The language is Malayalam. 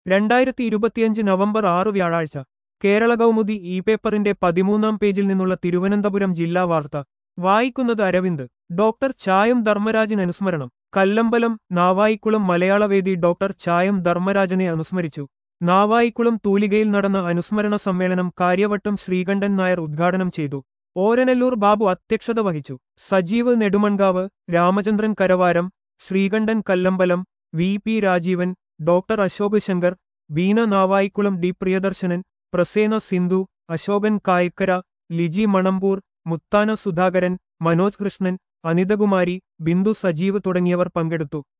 രണ്ടായിരത്തി ഇരുപത്തിയഞ്ച് നവംബർ ആറ് വ്യാഴാഴ്ച കേരള കൗമുദി ഇ പേപ്പറിന്റെ പതിമൂന്നാം പേജിൽ നിന്നുള്ള തിരുവനന്തപുരം ജില്ലാ വാർത്ത വായിക്കുന്നത് അരവിന്ദ് ഡോക്ടർ ചായം ധർമ്മരാജൻ അനുസ്മരണം കല്ലമ്പലം നാവായിക്കുളം മലയാളവേദി ഡോക്ടർ ചായം ധർമ്മരാജനെ അനുസ്മരിച്ചു നാവായിക്കുളം തൂലികയിൽ നടന്ന അനുസ്മരണ സമ്മേളനം കാര്യവട്ടം ശ്രീകണ്ഠൻ നായർ ഉദ്ഘാടനം ചെയ്തു ഓരനല്ലൂർ ബാബു അധ്യക്ഷത വഹിച്ചു Sajeev Nedumonkavu Ramachandran Karavaram Sreekantan Kallambalam V P Rajeevan doctor Ashok Shankar Beena Navaikulam D Priyadarshanan Prasena Sindhu Ashokan Kayikkara Liji Manambur Muthana Sudhakaran Manoj Krishnan Anithakumari Bindu Sajeev തുടങ്ങിയവർ പങ്കെടുത്തു